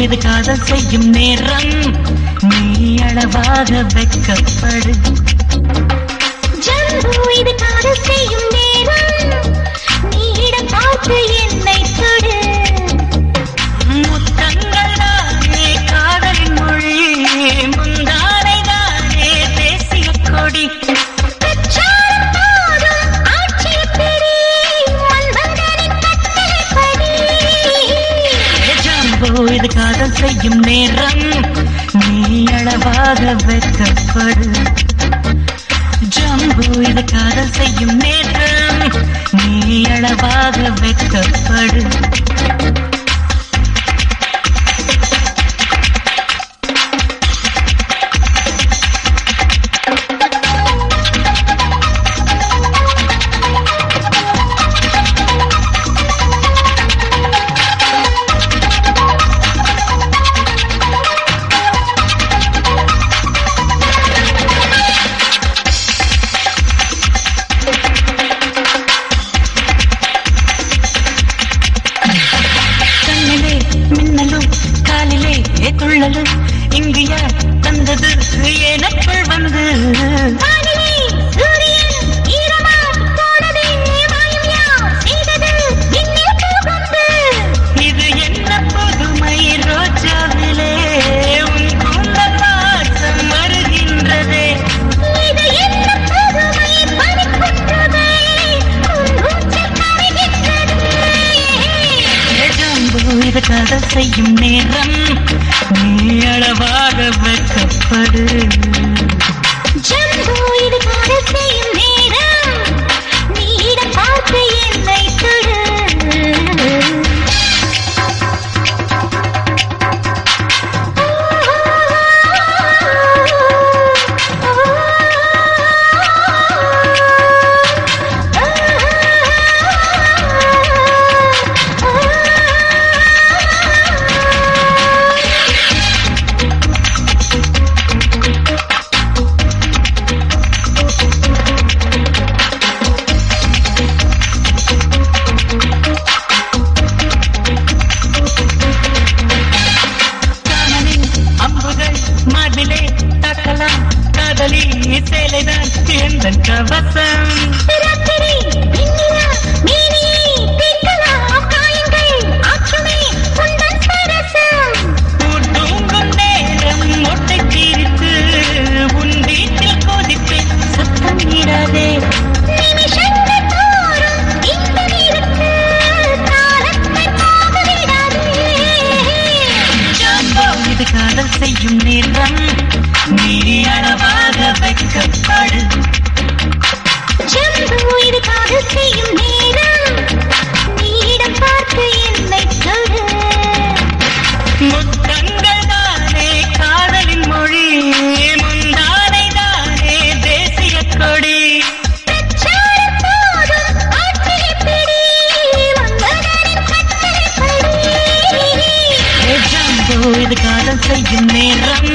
இது காதல் செய்யும் நேரம் நீ அளவாக வெக்கப்படு ஜம்பு இது காதல் செய்யும் நேரம் நீடம் பார்த்து என்னை தொடு முத்தங்கள் தானே காதலின் மொழி முந்தானை தானே தேசிய கொடி பிரச்சாரம் போதும் ஆட்சியப்பிடி மன்மதனின் கட்டளைப்படி ஜம்போ இது காதல் செய்யும் நேரம் நீ அளவாக வெக்கப்படு ஜம்பு இது காதல் செய்யும் நேரம் நீ அளவாக வெக்கப்படு கண்ணிலே மின்னலும் காலிலே துள்ளலும் இங்கு யார் தந்தது எனக்குள் வந்து வானிலே சூரியன் ஈரமாய் போனதே மாயம் யார் செய்தது விண்ணில் பூகம்பு இது என்ன புதுமை ரோஜாவிலே உன் கூந்தல் வாசம் வருகின்றதே இது என்ன புதுமை பறிக்கின்றதே உன் மூச்சில் கரைகின்றதே ஜம்பு இது காதல் செய்யும் நேரம் நீ அளவாக வெக்கப்படு ஜம்பு இது காதல் செய்யும் நேரம் நீடம் பார்த்து என்னை தொடு காணலில் அம்புகள் மார்பிலே தாக்கலாம் காதலி சேலைதான் எந்த கவசம் ராத்திரி வெண்ணிலா மேனியை தீர்க்கலாம் காயங்கள் ஆற்றுமே உந்தன் சரசம் தூங்கும் நேரம் மொட்டை தீர்த்து உன் வீட்டில் கொதித்து சத்தம் இடாதே நிமிஷங்கள் தோறும் இன்பம் இருக்கு காலத்தை போக விடாதே ஜம்போ இது காதல் செய்யும் நேரம் நீ அளவாக வைக்கப்படு ஜம்பு இது காதல் செய்யும் நேரம் நீடம் பார்த்து என்னை தொடு முத்தங்கள் தானே காதலின் மொழி முந்தானை தானே தேசிய கொடி பிரச்சாரம் போதும் ஆட்சியப்பிடி மன்மதனின் கட்டளைப்படி ஜம்போ இது காதல் செய்யும் நேரம்